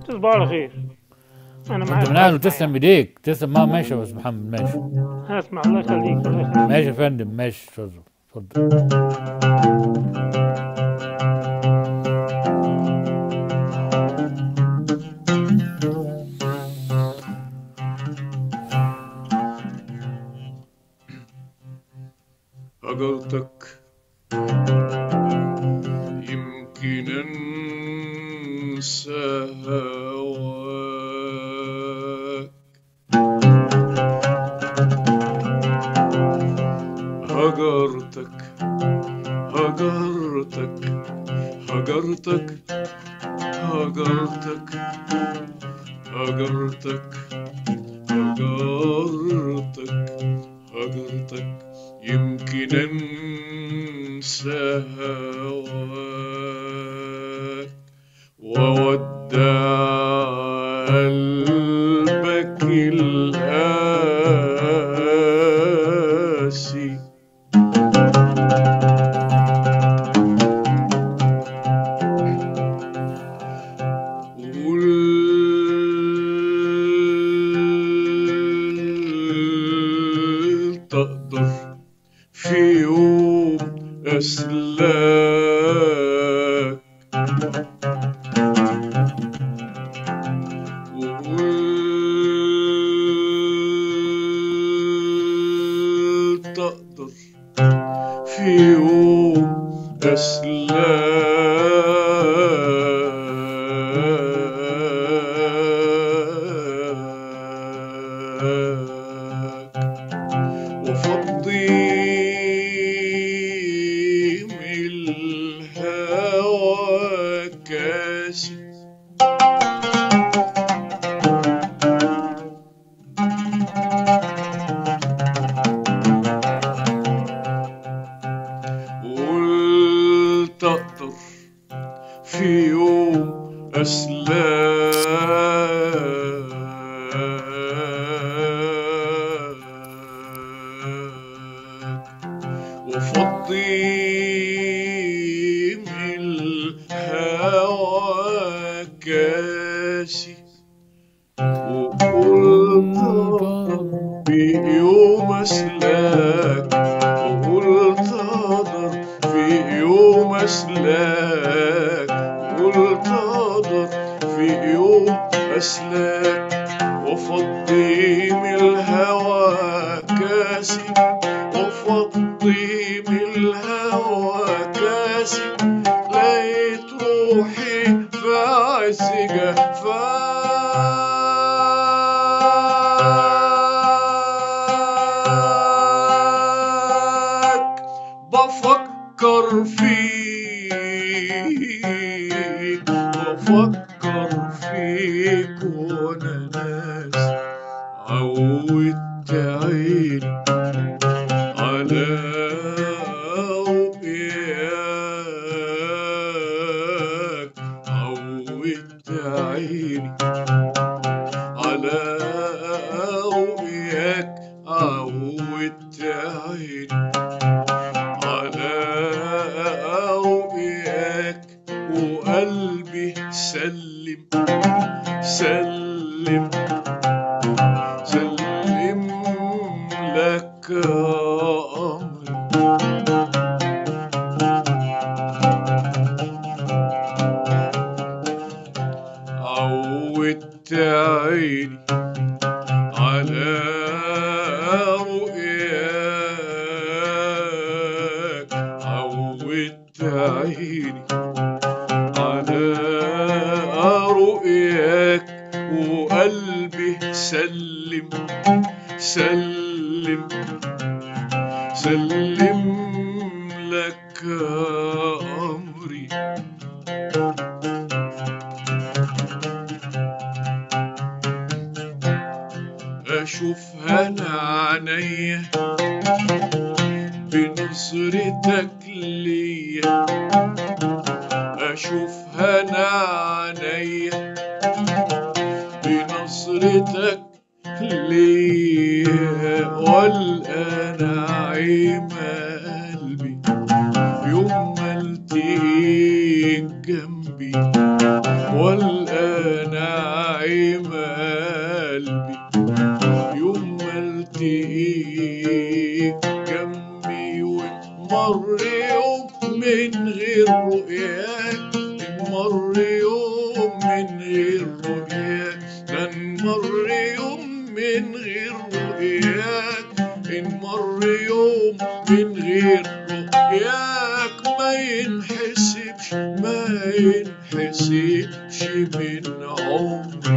تصبح على خير انا معاك انت من اهله تسلم ايديك تسلم ما ماشي يا استاذ محمد ماشي هسمع الله يخليك الله يخليك ماشي يا فندم ماشي اتفضل اتفضل هجرتك يمكن انسى هواك هجرتك هجرتك هجرتك هجرتك هجرتك هجرتك هجرتك يمكن انسى هواك وودع قلبك القاسي قلت أقدر في يوم أسلاك وقلت أقدر في يوم أسلاك وفضي من الهوى كاسي قلت أقدر في يوم أسلاك وفضي من الهوى كاسي وقلت ربي يوم أسلاك وقلت أقدر في يوم أسلاك قلت أقدر في يوم أسلاك وفضي من الهوى كاسي وفضي من الهوى كاسي لقيت روحي في عز جفاك بفكر فيك بفكر فيك وانا ناس عودت عيني على رؤياك عودت عيني على رؤياك عودت عيني على رؤياك وقلبي سلم سلم سلم لك أمري عودت عيني على رؤياك عودت عيني على رؤياك وقلبي سلم سلم سلم لك أمري أشوفها أنا عينيا بنظرتك ليا أشوفها أنا عينيا بنظرتك ليا والقى نعيم قلبي يوم ما التقيت جنبي والآن عيم قلبي يوم ما التقيك جنبي ومر يوم من غير رؤياك مر يوم من غير رؤياك لن مر يوم من غير رؤياك إن مر يوم من غير رؤياك ما ينحسبش ما ينحسبش من عمري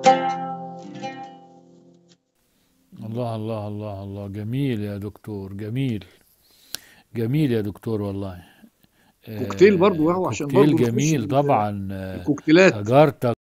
الله الله الله الله جميل يا دكتور جميل جميل يا دكتور والله كوكتيل برضو وهو عشان كوكتيل برضو نخش جميل ال- طبعا آه، الكوكتيلات هجرتك